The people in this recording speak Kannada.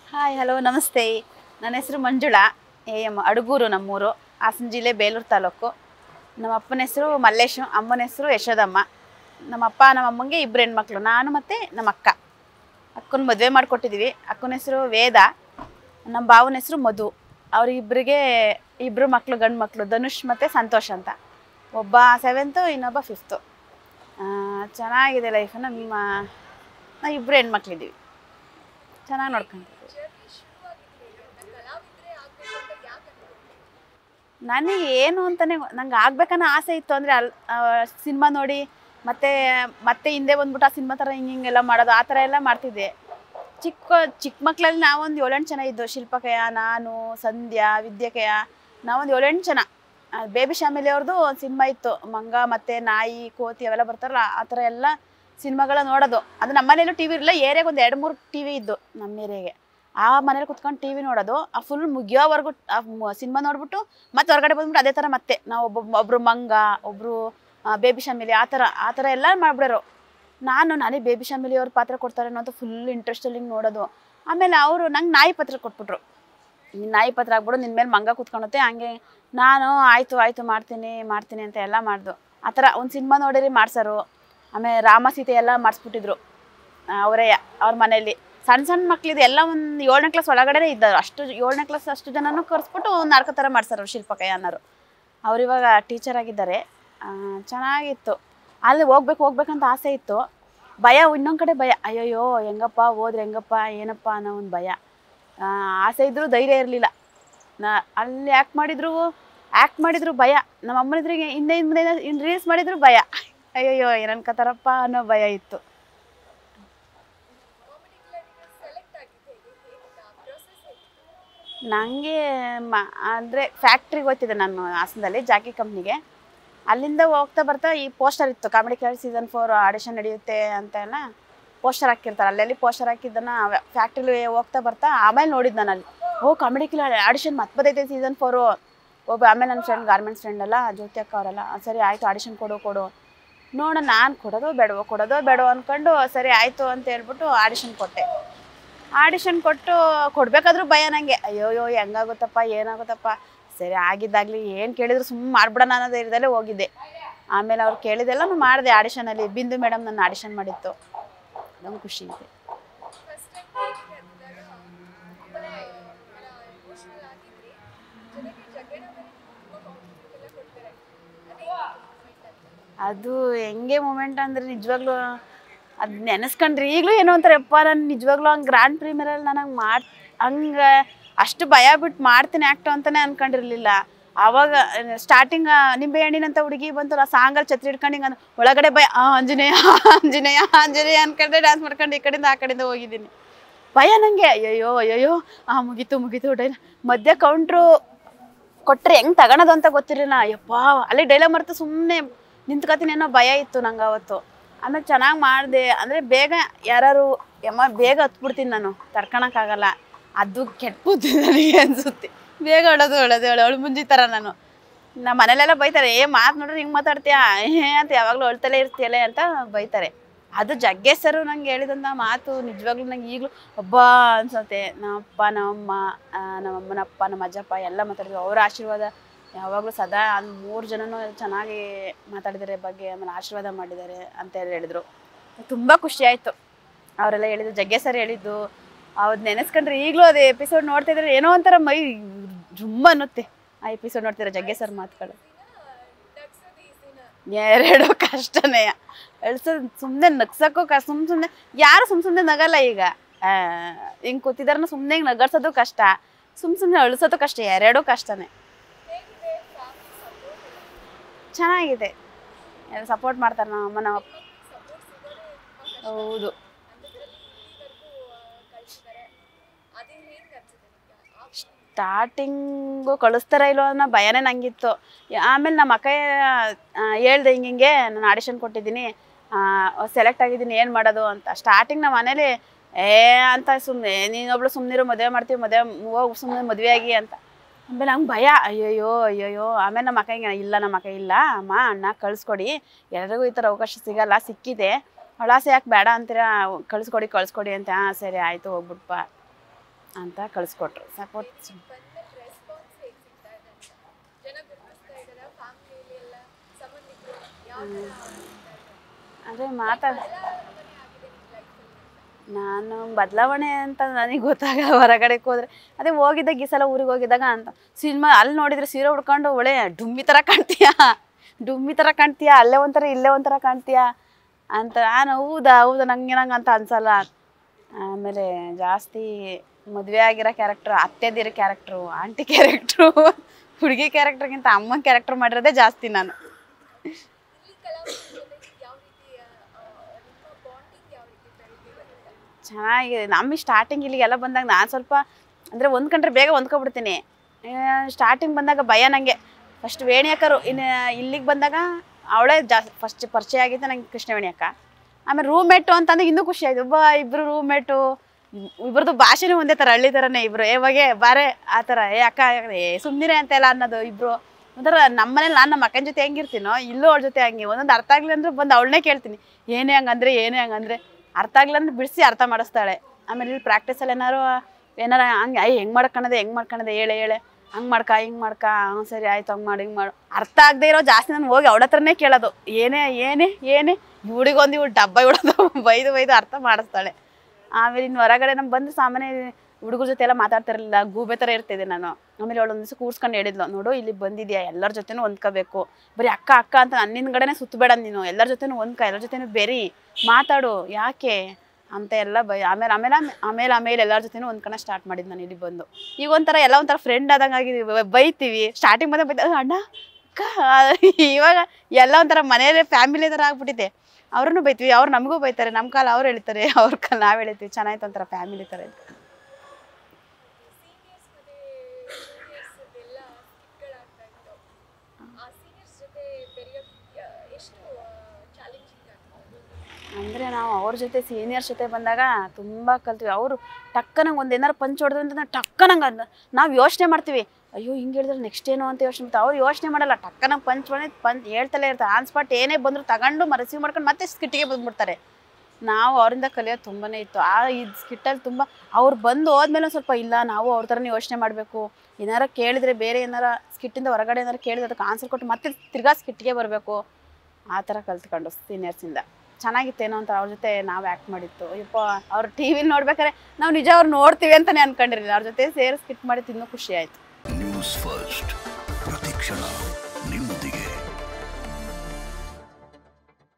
ಹಾಯ್ ಹಲೋ ನಮಸ್ತೆ ನನ್ನ ಹೆಸರು ಮಂಜುಳಾ ಎ ಎಮ್ ಅಡುಗೂರು ನಮ್ಮೂರು ಹಾಸನ ಜಿಲ್ಲೆ ಬೇಲೂರು ತಾಲೂಕು ನಮ್ಮ ಅಪ್ಪನ ಹೆಸರು ಮಲ್ಲೇಶು ಅಮ್ಮನ ಹೆಸರು ಯಶೋದಮ್ಮ ನಮ್ಮ ಅಪ್ಪ ನಮ್ಮ ಅಮ್ಮಂಗೆ ಇಬ್ಬರು ಹೆಣ್ಮಕ್ಳು ನಾನು ಮತ್ತು ನಮ್ಮ ಅಕ್ಕ ಅಕ್ಕನ ಮದುವೆ ಮಾಡಿಕೊಟ್ಟಿದ್ವಿ ಅಕ್ಕನ ಹೆಸರು ವೇದ ನಮ್ಮ ಭಾವನ ಹೆಸರು ಮಧು ಅವರಿಬ್ಬರಿಗೆ ಇಬ್ಬರು ಮಕ್ಕಳು ಗಂಡು ಮಕ್ಕಳು ಧನುಷ್ ಮತ್ತು ಸಂತೋಷ್ ಅಂತ ಒಬ್ಬ ಸೆವೆಂತು ಇನ್ನೊಬ್ಬ ಫಿಫ್ತು ಚೆನ್ನಾಗಿದೆ ಲೈಫ್ ನಮ್ಮ ನಾವು ಇಬ್ಬರು ಹೆಣ್ಮಕ್ಳಿದ್ದೀವಿ ಚೆನ್ನಾಗಿ ನೋಡ್ಕೊಂತೀವಿ ನನಗೆ ಏನು ಅಂತಲೇ ನಂಗೆ ಆಗ್ಬೇಕನ್ನೋ ಆಸೆ ಇತ್ತು ಅಂದರೆ ಅಲ್ಲಿ ಸಿನಿಮಾ ನೋಡಿ ಮತ್ತೆ ಮತ್ತೆ ಹಿಂದೆ ಬಂದ್ಬಿಟ್ಟು ಆ ಸಿನಿಮಾ ಥರ ಹಿಂಗೆ ಹಿಂಗೆಲ್ಲ ಮಾಡೋದು ಆ ಥರ ಎಲ್ಲ ಮಾಡ್ತಿದ್ದೆ ಚಿಕ್ಕ ಚಿಕ್ಕ ಮಕ್ಕಳಲ್ಲಿ ನಾವೊಂದು ಏಳೆಂಟು ಜನ ಇದ್ದು ಶಿಲ್ಪಕಯ ನಾನು ಸಂಧ್ಯಾ ವಿದ್ಯಕಯ ನಾವೊಂದು ಏಳೆಂಟು ಜನ ಬೇಬಿ ಶಾಮಿಲಿ ಅವ್ರದ್ದು ಒಂದು ಸಿನಿಮಾ ಇತ್ತು ಮಂಗ ಮತ್ತು ನಾಯಿ ಕೋತಿ ಅವೆಲ್ಲ ಬರ್ತಾರಲ್ಲ ಆ ಥರ ಎಲ್ಲ ಸಿನಿಮಾಗಳ ನೋಡೋದು ಅದು ನಮ್ಮ ಮನೇಲೂ ಟಿ ವಿ ಇರಲಿಲ್ಲ ಏರಿಯಾಗೆ ಒಂದು ಎರಡು ಮೂರು ಟಿ ವಿ ಇದ್ದು ನಮ್ಮ ಏರಿಯಾಗೆ ಆ ಮನೇಲಿ ಕುತ್ಕೊಂಡು ಟಿ ವಿ ನೋಡೋದು ಆ ಫುಲ್ ಮುಗಿಯೋವರೆಗೂ ಆ ಸಿನಿಮಾ ನೋಡ್ಬಿಟ್ಟು ಮತ್ತೆ ಹೊರಗಡೆ ಬಂದ್ಬಿಟ್ಟು ಅದೇ ಥರ ಮತ್ತೆ ನಾವು ಒಬ್ಬ ಒಬ್ಬರು ಮಂಗ ಒಬ್ಬರು ಬೇಬಿ ಶಾಮಿಲಿ ಆ ಥರ ಆ ಥರ ಎಲ್ಲ ಮಾಡ್ಬಿಡೋರು ನಾನು ನಾನೇ ಬೇಬಿ ಶಾಮಿಲಿ ಅವ್ರ ಪಾತ್ರ ಕೊಡ್ತಾರೆ ಅಂತ ಫುಲ್ ಇಂಟ್ರೆಸ್ಟಲ್ಲಿ ನೋಡೋದು ಆಮೇಲೆ ಅವರು ನಂಗೆ ನಾಯಿ ಪತ್ರ ಕೊಟ್ಬಿಟ್ರು ನೀನ್ ನಾಯಿ ಪತ್ರ ಆಗ್ಬಿಡು ನಿನ್ನ ಮೇಲೆ ಮಂಗ ಕೂತ್ಕೊಳುತ್ತೆ ಹಂಗೆ ನಾನು ಆಯಿತು ಆಯಿತು ಮಾಡ್ತೀನಿ ಮಾಡ್ತೀನಿ ಅಂತ ಎಲ್ಲ ಮಾಡ್ದು ಆ ಥರ ಒಂದು ಸಿನಿಮಾ ನೋಡಿರಿ ಮಾಡ್ಸೋರು ಆಮೇಲೆ ರಾಮ ಸೀತೆ ಎಲ್ಲ ಮಾಡಿಸ್ಬಿಟ್ಟಿದ್ರು ಅವರೇ ಅವ್ರ ಮನೇಲಿ ಸಣ್ಣ ಸಣ್ಣ ಮಕ್ಳಿದು ಎಲ್ಲ ಒಂದು ಏಳನೇ ಕ್ಲಾಸ್ ಒಳಗಡೆ ಇದ್ದರು ಅಷ್ಟು ಏಳನೇ ಕ್ಲಾಸ್ ಅಷ್ಟು ಜನನೂ ಕರೆಸ್ಬಿಟ್ಟು ಒಂದು ನಾಲ್ಕು ಥರ ಮಾಡ್ಸಾರ ಶಿಲ್ಪಕಯ್ಯ ಅನ್ನೋರು ಅವ್ರು ಇವಾಗ ಟೀಚರ್ ಆಗಿದ್ದಾರೆ ಆ, ಚೆನ್ನಾಗಿತ್ತು ಅಲ್ಲಿ ಹೋಗ್ಬೇಕು ಹೋಗ್ಬೇಕಂತ ಆಸೆ ಇತ್ತು ಭಯ ಇನ್ನೊಂದು ಕಡೆ ಭಯ ಅಯ್ಯಯ್ಯೋ ಹೆಂಗಪ್ಪ ಹೋದ್ರೆ ಹೆಂಗಪ್ಪ ಏನಪ್ಪ ಅನ್ನೋ ಒಂದು ಭಯ ಆ, ಆಸೆ ಇದ್ದರೂ ಧೈರ್ಯ ಇರಲಿಲ್ಲ ನಾ ಅಲ್ಲಿ ಆ್ಯಕ್ಟ್ ಮಾಡಿದ್ರು ಆ್ಯಕ್ಟ್ ಮಾಡಿದ್ರು ಭಯ ನಮ್ಮ ಅಮ್ಮನಿದ್ರಿಗೆ ಹಿಂದೆ ಹಿಂದೆ ಇನ್ನು ರೀಲ್ಸ್ ಮಾಡಿದ್ರು ಭಯ ಅಯ್ಯಯ್ಯೋ ಏನು ಅನ್ಕೋತಾರಪ್ಪ ಅನ್ನೋ ಭಯ ಇತ್ತು ನನಗೆ ಮ ಅಂದರೆ ಫ್ಯಾಕ್ಟ್ರಿಗೆ ಹೋಗ್ತಿದ್ದೆ ನಾನು ಹಾಸನದಲ್ಲಿ ಜಾಕಿ ಕಂಪ್ನಿಗೆ ಅಲ್ಲಿಂದ ಹೋಗ್ತಾ ಬರ್ತಾ ಈ ಪೋಸ್ಟರ್ ಇತ್ತು ಕಾಮಿಡಿ ಕೇಳ್ ಸೀಸನ್ ಫೋರ್ ಆಡಿಷನ್ ನಡೆಯುತ್ತೆ ಅಂತ ಎಲ್ಲ ಪೋಸ್ಟರ್ ಹಾಕಿರ್ತಾರೆ ಅಲ್ಲೆಲ್ಲಿ ಪೋಸ್ಟರ್ ಹಾಕಿದ್ದನ್ನು ಫ್ಯಾಕ್ಟ್ರಿಲಿ ಹೋಗ್ತಾ ಬರ್ತಾ ಆಮೇಲೆ ನೋಡಿದ್ದು ನಾನು ಅಲ್ಲಿ ಓ ಕಾಮಿಡಿ ಕಿಲ್ ಆಡಿಷನ್ ಮತ್ತೆ ಬರ್ತೈತೆ ಸೀಸನ್ ಫೋರು ಒಬ್ಬ ಆಮೇಲೆ ನನ್ನ ಫ್ರೆಂಡ್ ಗಾರ್ಮೆಂಟ್ಸ್ ಫ್ರೆಂಡ್ ಅಲ್ಲ ಜ್ಯೋತಿ ಅಕ್ಕ ಅವರೆಲ್ಲ ಸರಿ ಆಯಿತು ಆಡಿಷನ್ ಕೊಡು ಕೊಡು ನೋಡ ನಾನು ಕೊಡೋದೋ ಬೇಡವೋ ಕೊಡೋದೋ ಬೇಡವೋ ಅಂದ್ಕೊಂಡು ಸರಿ ಆಯಿತು ಅಂತ ಹೇಳ್ಬಿಟ್ಟು ಆಡಿಷನ್ ಕೊಟ್ಟೆ ಆಡಿಷನ್ ಕೊಟ್ಟು ಕೊಡಬೇಕಾದ್ರೂ ಭಯ ನನಗೆ ಅಯ್ಯೋಯ್ಯೋ ಹೆಂಗಾಗುತ್ತಪ್ಪ ಏನಾಗುತ್ತಪ್ಪ ಸರಿ ಆಗಿದ್ದಾಗಲಿ ಏನು ಕೇಳಿದ್ರು ಸುಮ್ಮನೆ ಮಾಡ್ಬಿಡೋಣ ಅನ್ನೋ ಧೈರ್ಯದಲ್ಲೇ ಹೋಗಿದ್ದೆ ಆಮೇಲೆ ಅವ್ರು ಕೇಳಿದೆಲ್ಲ ಮಾಡಿದೆ ಆಡಿಷನಲ್ಲಿ ಬಿಂದು ಮೇಡಮ್ ನನ್ನ ಆಡಿಷನ್ ಮಾಡಿತ್ತು ನಮ್ಗೆ ಖುಷಿ ಇದೆ ಅದು ಹೆಂಗೆ ಮೂಮೆಂಟ್ ಅಂದರೆ ನಿಜವಾಗ್ಲೂ ಅದು ನೆನೆಸ್ಕೊಂಡ್ರೆ ಈಗಲೂ ಏನೋ ಒಂಥರ ಯಪ್ಪ ನಾನು ನಿಜವಾಗ್ಲೂ ಹಂಗೆ ಗ್ರ್ಯಾಂಡ್ ಪ್ರೀಮಿಯರಲ್ಲಿ ನಾನು ಹಂಗೆ ಮಾಡಿ ಹಂಗೆ ಅಷ್ಟು ಭಯ ಬಿಟ್ಟು ಮಾಡ್ತೀನಿ ಆ್ಯಕ್ಟು ಅಂತಲೇ ಅನ್ಕೊಂಡಿರ್ಲಿಲ್ಲ ಆವಾಗ ಸ್ಟಾರ್ಟಿಂಗ್ ನಿಂಬೆ ಹಣ್ಣಿನಂತ ಹುಡುಗಿ ಬಂತು ಆ ಸಾಂಗಲ್ಲಿ ಛತ್ರಿ ಹಿಡ್ಕೊಂಡು ಹಿಂಗೆ ಒಳಗಡೆ ಭಯ ಆ, ಆಂಜನೇಯ ಆಂಜನೇಯ ಆಂಜನೇಯ ಅನ್ಕೊಂಡೆ ಡ್ಯಾನ್ಸ್ ಮಾಡ್ಕೊಂಡು ಈ ಕಡೆಯಿಂದ ಆ ಕಡೆಯಿಂದ ಹೋಗಿದ್ದೀನಿ ಭಯ ನನಗೆ ಅಯ್ಯಯ್ಯೋ ಅಯ್ಯಯ್ಯೋ ಆ ಮುಗೀತು ಮುಗೀತು ಡೈಲ ಮಧ್ಯ ಕೌಂಟ್ರು ಕೊಟ್ಟರೆ ಹೆಂಗೆ ತಗೊಳೋದು ಅಂತ ಗೊತ್ತಿರಲಿಲ್ಲ ಯಪ್ಪ ಅಲ್ಲಿ ಡೈಲಾಗ್ ಮರೆತು ಸುಮ್ಮನೆ ನಿಂತ್ಕೊತೀನಿ ಅನ್ನೋ ಭಯ ಇತ್ತು ನಂಗೆ ಅವತ್ತು ಆಮೇಲೆ ಚೆನ್ನಾಗಿ ಮಾಡಿದೆ ಅಂದರೆ ಬೇಗ ಯಾರು ಯಮ್ಮ ಬೇಗ ಹತ್ಬಿಡ್ತೀನಿ ನಾನು ತಡ್ಕೊಳಕ್ಕಾಗಲ್ಲ ಅದು ಕೆಟ್ಟ ಬುದ್ಧಿ ನನಗೆ ಅನಿಸುತ್ತೆ ಬೇಗ ಹೇಳೋದು ಹೇಳೋದು ಹೇಳೋ ಅವಳು ಮುಂಜಿ ಥರ ನಾನು ನಮ್ಮ ಮನೇಲೆಲ್ಲ ಬೈತಾರೆ ಏ ಮಾತು ನೋಡ್ರಿ ಹಿಂಗೆ ಮಾತಾಡ್ತೀಯಾ ಏ ಅಂತ ಯಾವಾಗಲೂ ಅಳ್ತಲೇ ಇರ್ತೀಯಲ್ಲ ಅಂತ ಬೈತಾರೆ ಅದು ಜಗ್ಗೇಶರು ನಂಗೆ ಹೇಳಿದಂಥ ಮಾತು ನಿಜವಾಗ್ಲೂ ನಂಗೆ ಈಗಲೂ ಒಬ್ಬ ಅನ್ಸುತ್ತೆ ನಮ್ಮಪ್ಪ ನಮ್ಮಮ್ಮ ಆ, ನಮ್ಮಮ್ಮನಪ್ಪ ನಮ್ಮ ಅಜ್ಜಪ್ಪ ಎಲ್ಲ ಮಾತಾಡಿದ್ರು ಅವರ ಆಶೀರ್ವಾದ ಯಾವಾಗಲೂ ಸದಾ ಅಲ್ಲಿ ಮೂರು ಜನನೂ ಚೆನ್ನಾಗಿ ಮಾತಾಡಿದ್ದಾರೆ ಬಗ್ಗೆ ಆಮೇಲೆ ಆಶೀರ್ವಾದ ಮಾಡಿದ್ದಾರೆ ಅಂತ ಹೇಳಿ ಹೇಳಿದರು ತುಂಬ ಖುಷಿ ಆಯಿತು ಅವರೆಲ್ಲ ಹೇಳಿದ್ದು ಜಗ್ಗೇಶ್ ಸರ್ ಹೇಳಿದ್ದು ಅವ್ದು ನೆನೆಸ್ಕೊಂಡ್ರೆ ಈಗಲೂ ಅದೇ ಎಪಿಸೋಡ್ ನೋಡ್ತಿದ್ರೆ ಏನೋ ಒಂಥರ ಮೈ ಜುಮ್ಮ ಅನ್ನುತ್ತೆ ಆ ಎಪಿಸೋಡ್ ನೋಡ್ತಿದ್ರೆ ಜಗ್ಗೇಶ್ ಸರ್ ಮಾತುಗಳು ಎರಡು ಕಷ್ಟನೇ ಎಳ್ಸೋದು ಸುಮ್ಮನೆ ನಗ್ಸೋಕ್ಕೂ ಕ ಸುಮ್ ಸುಮ್ಮನೆ ಯಾರು ಸುಮ್ ಸುಮ್ಮನೆ ನಗಲ್ಲ ಈಗ ಹಿಂಗೆ ಕೂತಿದಾರನ ಸುಮ್ಮನೆ ಹಿಂಗೆ ನಗರ್ಸೋದು ಕಷ್ಟ ಸುಮ್ ಸುಮ್ಮನೆ ಅಳಿಸೋದು ಕಷ್ಟ ಎರಡೂ ಕಷ್ಟನೇ ಚೆನ್ನಾಗಿದೆ ಎಲ್ಲ ಸಪೋರ್ಟ್ ಮಾಡ್ತಾರೆ ನಮ್ಮ ಅಮ್ಮ ನಮ್ಮ ಅಪ್ಪ ಹೌದು ಸ್ಟಾರ್ಟಿಂಗು ಕಳಿಸ್ತಾರ ಇಲ್ವೋ ಅನ್ನೋ ಭಯನೇ ನಂಗಿತ್ತು ಆಮೇಲೆ ನಮ್ಮ ಅಕ್ಕ ಹೇಳ್ದೆ ಹಿಂಗೆ ಹಿಂಗೆ ನಾನು ಆಡಿಷನ್ ಕೊಟ್ಟಿದ್ದೀನಿ ಸೆಲೆಕ್ಟ್ ಆಗಿದ್ದೀನಿ ಏನು ಮಾಡೋದು ಅಂತ ಸ್ಟಾರ್ಟಿಂಗ್ ನಮ್ಮ ಮನೇಲಿ ಏ ಅಂತ ಸುಮ್ಮನೆ ನೀನೊಬ್ಳು ಸುಮ್ಮನಿರು ಮದುವೆ ಮಾಡ್ತೀವಿ ಮದುವೆ ಹೋಗಿ ಸುಮ್ಮನೆ ಮದುವೆ ಆಗಿ ಅಂತ ಆಮೇಲೆ ಹಂಗೆ ಭಯ ಅಯ್ಯಯ್ಯೋ ಅಯ್ಯಯ್ಯೋ ಆಮೇಲೆ ನಮ್ಮ ಅಕ್ಕ ಹಿಂಗೆ ಇಲ್ಲ ನಮ್ಮ ಅಕ್ಕ ಇಲ್ಲ ಅಮ್ಮ ಅಣ್ಣ ಕಳಿಸ್ಕೊಡಿ ಎಲ್ಲರಿಗೂ ಈ ಥರ ಅವಕಾಶ ಸಿಗಲ್ಲ ಸಿಕ್ಕಿದೆ ಅವಳಾಸೆ ಯಾಕೆ ಬೇಡ ಅಂತೀರಾ ಕಳಿಸ್ಕೊಡಿ ಕಳಿಸ್ಕೊಡಿ ಅಂತ ಹಾಂ ಸರಿ ಆಯಿತು ಹೋಗ್ಬಿಟ್ಪ ಅಂತ ಕಳಿಸ್ಕೊಟ್ರು ಸಪೋರ್ಟ್ ಬಂದ್ಮೇಲೆ ರೆಸ್ಪಾನ್ಸ್ ಹೇಗೆ ಸಿಗ್ತಾ ಇದೆ ಅಂತ ಜನ ಗುರುತಿಸ್ತಾ ಇದ್ದಾರಾ ಫ್ಯಾಮಿಲಿಯಲ್ಲಿ ಎಲ್ಲ ಸಂಬಂಧಿಕರು ಯಾವ ಥರ ಸಿಗ್ತಾ ಇದೆ ಅಂದರೆ ಮಾತಾಡ ಬದಲಾವಣೆ ಆಗಿದೆ ನಿಮ್ಮ ಲೈಫಲ್ಲಿ ನಾನು ಬದಲಾವಣೆ ಅಂತ ನನಗೆ ಗೊತ್ತಾಗಲ್ಲ ಹೊರಗಡೆಗೆ ಹೋದ್ರೆ ಅದೇ ಹೋಗಿದ್ದಾಗ ಈ ಸಲ ಊರಿಗೆ ಹೋಗಿದ್ದಾಗ ಅಂತ ಸಿನಿಮಾ ಅಲ್ಲಿ ನೋಡಿದ್ರೆ ಸೀರೆ ಉಡ್ಕೊಂಡು ಒಳ್ಳೆ ಡುಮ್ಮಿ ಥರ ಕಾಣ್ತೀಯಾ ಡುಮ್ಮಿ ಥರ ಕಾಣ್ತೀಯಾ ಅಲ್ಲೇ ಒಂಥರ ಇಲ್ಲೇ ಒಂಥರ ಕಾಣ್ತೀಯಾ ಅಂತ ನಾನು ಹೌದಾ ಹೌದಾ ನಂಗೆ ನಂಗೆ ಅಂತ ಅನ್ಸಲ್ಲ ಆಮೇಲೆ ಜಾಸ್ತಿ ಮದುವೆ ಆಗಿರೋ ಕ್ಯಾರೆಕ್ಟ್ರು ಅತ್ತೆದಿರೋ ಕ್ಯಾರೆಕ್ಟ್ರು ಆಂಟಿ ಕ್ಯಾರೆಕ್ಟ್ರು ಹುಡುಗಿ ಕ್ಯಾರೆಕ್ಟ್ರಿಗಿಂತ ಅಮ್ಮನ ಕ್ಯಾರೆಕ್ಟ್ರ್ ಮಾಡಿರೋದೇ ಜಾಸ್ತಿ ನಾನು ಇಲ್ಲಿ ಕಲಾವಿದರ ಜೊತೆ ಯಾವ ರೀತಿ ಆ, ಆ, ನಿಮ್ಮ ಬಾಂಡಿಂಗ್ ಯಾವ ರೀತಿ ಬೆಳೆದು ಬರುತ್ತೆ ಚೆನ್ನಾಗಿದೆ ನಮಗೆ ಸ್ಟಾರ್ಟಿಂಗ್ ಇಲ್ಲಿಗೆಲ್ಲ ಬಂದಾಗ ನಾನು ಸ್ವಲ್ಪ ಅಂದರೆ ಹೊಂದ್ಕೊಂಡ್ರೆ ಬೇಗ ಹೊಂದ್ಕೊಬಿಡ್ತೀನಿ ಸ್ಟಾರ್ಟಿಂಗ್ ಬಂದಾಗ ಭಯ ನನಗೆ ಫಸ್ಟ್ ವೇಣಿಯಕ್ಕರು ಇನ್ನು ಇಲ್ಲಿಗೆ ಬಂದಾಗ ಅವಳೇ ಜಾಸ್ತಿ ಫಸ್ಟ್ ಪರಿಚಯ ಆಗಿದ್ದೆ ನಂಗೆ ಕೃಷ್ಣವೇಣಿ ಅಕ್ಕ ಆಮೇಲೆ ರೂಮ್ಮೇಟು ಅಂತಂದ್ರೆ ಇನ್ನೂ ಖುಷಿ ಆಯ್ತು ಒಬ್ಬ ಇಬ್ಬರು ರೂಮ್ಮೇಟು ಇಬ್ಬರದು ಭಾಷೆನೂ ಒಂದೇ ಥರ ಹಳ್ಳಿ ಥರನೇ ಇಬ್ಬರು ಏ ಬಗೆ ಬಾರೆ ಆ ಥರ ಏ ಅಕ್ಕ ಏ ಸುಮ್ಮನಿರೆ ಅಂತೆಲ್ಲ ಅನ್ನೋದು ಇಬ್ಬರು ಒಂಥರ ನಮ್ಮನೇಲಿ ನಾನು ನಮ್ಮ ಅಕ್ಕನ ಜೊತೆ ಹೆಂಗಿರ್ತೀನೋ ಇಲ್ಲೂ ಅವಳ ಜೊತೆ ಹಂಗೆ ಒಂದೊಂದು ಅರ್ಥ ಆಗಲಿ ಅಂದ್ರೆ ಬಂದು ಅವಳನ್ನೇ ಕೇಳ್ತೀನಿ ಏನೇ ಹಂಗಂದ್ರೆ ಏನೇ ಹಂಗಂದ್ರೆ ಅರ್ಥ ಆಗಲಿಲ್ಲ ಅಂದ್ರೆ ಬಿಡಿಸಿ ಅರ್ಥ ಮಾಡಿಸ್ತಾಳೆ ಆಮೇಲೆ ಇಲ್ಲಿ ಪ್ರಾಕ್ಟೀಸಲ್ಲಿ ಏನಾರು ಏನಾರ ಹಂಗೆ ಅಯ್ಯ ಹೆಂಗೆ ಮಾಡ್ಕೊಳದೆ ಹೆಂಗೆ ಮಾಡ್ಕೊಳದೆ ಹೇಳೆ ಹೇಳೆ ಹಂಗೆ ಮಾಡ್ಕ ಹಿಂಗೆ ಮಾಡ್ಕ ಹ್ಞೂ ಸರಿ ಆಯ್ತು ಹಂಗೆ ಮಾಡಿ ಹಿಂಗೆ ಮಾಡು ಅರ್ಥ ಆಗದೆ ಇರೋ ಜಾಸ್ತಿ ನಾನು ಹೋಗಿ ಅವಳ ಹತ್ರನೇ ಕೇಳೋದು ಏನೇ ಏನೇ ಏನೇ ಇವಳಿಗೊಂದು ಇವಳು ಡಬ್ಬ ಇಡೋದು ಬೈದು ಬೈದು ಅರ್ಥ ಮಾಡಿಸ್ತಾಳೆ ಆಮೇಲೆ ಇನ್ನು ಹೊರಗಡೆ ನಮ್ಗೆ ಬಂದು ಸಾಮಾನ್ಯ ಹುಡುಗರ ಜೊತೆ ಎಲ್ಲ ಮಾತಾಡ್ತಿರಲಿಲ್ಲ ಗೂಬೆ ಥರ ಇರ್ತಿದ್ದೆ ನಾನು ಆಮೇಲೆ ಅವಳು ಒಂದು ದಿವಸ ಕೂರ್ಸ್ಕೊಂಡು ಹೇಳಿದ್ಲು ನೋಡು ಇಲ್ಲಿ ಬಂದಿದ್ಯಾ ಎಲ್ಲರ ಜೊತೆನೂ ಹೊಂದ್ಕೋಬೇಕು ಬರೀ ಅಕ್ಕ ಅಕ್ಕ ಅಂತ ನನ್ನ ಹಿಂದ್ಗಡೆನೇ ಸುತ್ತಬೇಡ ನೀನು ಎಲ್ಲರ ಜೊತೆನೂ ಹೊಂದ್ಕ ಎಲ್ಲರ ಜೊತೆನೂ ಬೆರಿ ಮಾತಾಡು ಯಾಕೆ ಅಂತ ಎಲ್ಲ ಬೈ ಆಮೇಲೆ ಆಮೇಲೆ ಆಮೇಲೆ ಆಮೇಲೆ ಆಮೇಲೆ ಎಲ್ಲರ ಜೊತೆನೂ ಹೊಂದ್ಕೊಳ ಸ್ಟಾರ್ಟ್ ಮಾಡಿದ್ದು ನಾನು ಇಲ್ಲಿ ಬಂದು ಈಗ ಒಂಥರ ಎಲ್ಲ ಒಂಥರ ಫ್ರೆಂಡ್ ಆದಂಗೆ ಆಗಿದ್ದೀವಿ ಬೈತೀವಿ ಸ್ಟಾರ್ಟಿಂಗ್ ಬಂದಾಗ ಬೈತ ಅಣ್ಣ ಅಕ್ಕ ಇವಾಗ ಎಲ್ಲ ಒಂಥರ ಮನೆಯಲ್ಲೇ ಫ್ಯಾಮಿಲಿ ಥರ ಆಗ್ಬಿಟ್ಟಿದೆ ಅವ್ರನ್ನೂ ಬೈತೀವಿ ಅವ್ರು ನಮಗೂ ಬೈತಾರೆ ನಮ್ಮ ಕಾಲ ಅವ್ರು ಎಳಿತಾರೆ ಅವ್ರ ಕಾಲ ನಾವು ಎಳಿತೀವಿ ಚೆನ್ನಾಯ್ತು ಒಂಥರ ಫ್ಯಾಮಿಲಿ ಥರ ಇದೆ ಸೀನಿಯರ್ಸ್ ಮತ್ತೆ ಜೂನಿಯರ್ಸ್ ಎಲ್ಲ ಸ್ಕಿಟ್ಗಳಾಗ್ತಾ ಇತ್ತು ಆ ಸೀನಿಯರ್ಸ್ ಜೊತೆ ಬೆರೆಯೋಕ್ಕೆ ಎಷ್ಟು ಚಾಲೆಂಜಿಂಗ್ ಆಗ್ತದೆ ಅಂದರೆ ನಾವು ಅವ್ರ ಜೊತೆ ಸೀನಿಯರ್ಸ್ ಜೊತೆ ಬಂದಾಗ ತುಂಬ ಕಲ್ತೀವಿ ಅವರು ಟಕ್ಕನಂಗೆ ಒಂದು ಏನಾರು ಪಂಚ್ ಹೊಡೆದ್ರು ಅಂತ ಟಕ್ಕನಂಗೆ ಅದ್ ನಾವು ಯೋಚನೆ ಮಾಡ್ತೀವಿ ಅಯ್ಯೋ ಹಿಂಗೆ ಹೇಳಿದ್ರೆ ನೆಕ್ಸ್ಟ್ ಏನು ಅಂತ ಯೋಚನೆ ಮಾಡ್ತೀವಿ ಅವ್ರು ಯೋಚನೆ ಮಾಡಲ್ಲ ಟಕ್ಕನಂಗೆ ಪಂಚ್ ಮಾಡಿ ಪಂಚ್ ಹೇಳ್ತಲೇ ಇರ್ತಾರೆ ಆನ್ ಸ್ಪಾಟ್ ಏನೇ ಬಂದರೂ ತಗೊಂಡು ರಿಸೀವ್ ಮಾಡ್ಕೊಂಡು ಮತ್ತೆ ಸ್ಕಿಟ್ಟಿಗೆ ಬಂದ್ಬಿಡ್ತಾರೆ ನಾವು ಅವರಿಂದ ಕಲಿಯೋದು ತುಂಬಾ ಇತ್ತು ಆ ಇದು ಸ್ಕಿಟ್ಟಲ್ಲಿ ತುಂಬ ಅವ್ರು ಬಂದು ಹೋದ್ಮೇಲೆ ಒಂದ್ ಸ್ವಲ್ಪ ಇಲ್ಲ ನಾವು ಅವ್ರ ಥರನೇ ಯೋಚನೆ ಮಾಡಬೇಕು ಏನಾರ ಕೇಳಿದರೆ ಬೇರೆ ಏನಾರ ಸ್ಕಿಟ್ಟಿಂದ ಹೊರಗಡೆ ಏನಾರು ಕೇಳಿದ್ರೆ ಅದಕ್ಕೆ ಆನ್ಸರ್ ಕೊಟ್ಟು ಮತ್ತೆ ತಿರ್ಗಾ ಸ್ಕಿಟ್ಟಿಗೆ ಬರಬೇಕು ಆ ಥರ ಕಲ್ತ್ಕೊಂಡು ಸೀನಿಯರ್ಸಿಂದ ಚೆನ್ನಾಗಿತ್ತೇನೋ ಅಂತ ಅವ್ರ ಜೊತೆ ನಾವು ಆ್ಯಕ್ಟ್ ಮಾಡಿತ್ತು ಯಪ್ಪ ಅವ್ರು ಟಿ ವಿಲಿ ನೋಡ್ಬೇಕಾದ್ರೆ ನಾವು ನಿಜ ಅವ್ರು ನೋಡ್ತೀವಿ ಅಂತಲೇ ಅನ್ಕೊಂಡಿರಲಿಲ್ಲ ಅವ್ರ ಜೊತೆ ಸೇರಿ ಸ್ಕಿಟ್ ಮಾಡಿದ್ದು ಇನ್ನೂ ಖುಷಿ ಆಯಿತು ನ್ಯೂಸ್ ಫಸ್ಟ್ ಪ್ರತಿಕ್ಷಣ